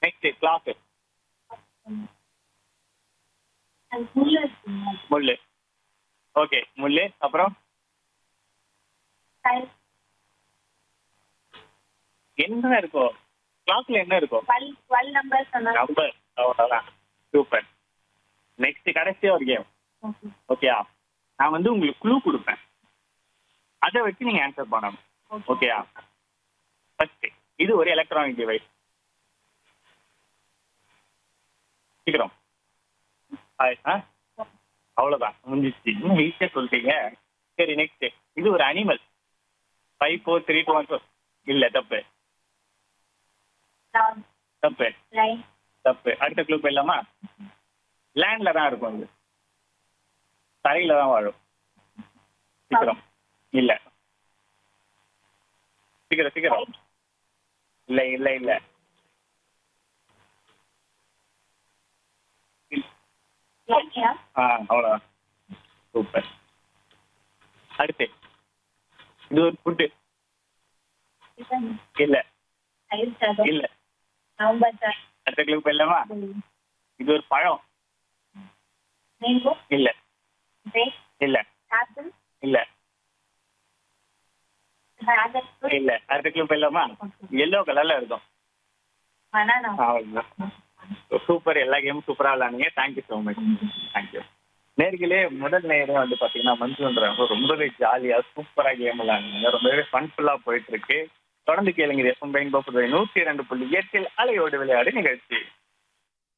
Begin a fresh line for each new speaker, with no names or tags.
Next class
அது முள்ளு இருக்குங்க
முள்ளு ஓகே முள்ளு அப்புறம்
கை
என்ன இருக்கும் கிளாஸ்ல என்ன இருக்கும்
டுவெல் டுவெல் நம்பர் சொன்னாங்க
நம்பர் அவ்வளோதான் சூப்பர் நெக்ஸ்ட் கடைசியா ஒரு கேம்
ஓகே
ஓகேயா நான் வந்து உங்களுக்கு க்ளூ கொடுப்பேன் அதை வச்சு நீங்க ஆன்சர் பண்ணணும் ஓகேயா ஃபர்ஸ்ட் இது ஒரு எலக்ட்ரானிக் டிவைஸ் சீக்கிரம் ஆ- ஆ? அவ்வளவுதான் முடிஞ்சிச்சு இன்னும் ஈஸியா சொல்லிட்டீங்க சரி நெக்ஸ்ட் இது ஒரு animal five four three two one இல்ல தப்பு
டாக்
தப்பு
லைன்
தப்பு அடுத்த க்ளூ போயிடலாமா லேண்ட்ல தான் இருக்கும் அது தரையில தான் வாழும் சீக்கிரம் இல்ல சீக்கிரம் சீக்கிரம் இல்ல இல்ல இல்ல
லைன்யா
ஆ அவ்வளவுதான் சூப்பர் அடுத்து இது ஒரு ஃபுட்டு
டிஃபன்
இல்ல
தயிர் சாதம்
இல்ல
நவம்பர் சார்
அடுத்த க்ளூ போயிடலாமா இது ஒரு பழம்
மேங்கோ
இல்ல
கிரேப்
இல்ல
ஆப்பிள்
இல்ல
டிராகன் ஃப்ரூட்
இல்ல அடுத்த க்ளூ போயிடலாமா எல்லோ கலர்ல இருக்கும்
பனானா
அவ்வளவுதான் சூப்பர் எல்லா கேமும் சூப்பரா விளையாடுங்க தேங்க்யூ ஸோ மச் தேங்க்யூ நேர்களே முதல் நேரே வந்து பாத்தீங்கன்னா மஞ்சுன்றவங்க ரொம்பவே ஜாலியா சூப்பரா கேம் விளையாடுங்க ரொம்பவே ஃபன்ஃபுல்லா போயிட்டு இருக்கு தொடர்ந்து கேளுங்க எஃப்எம் பெயின் நூத்தி இரண்டு புள்ளி எட்டில் அலையோடு விளையாடு நிகழ்ச்சி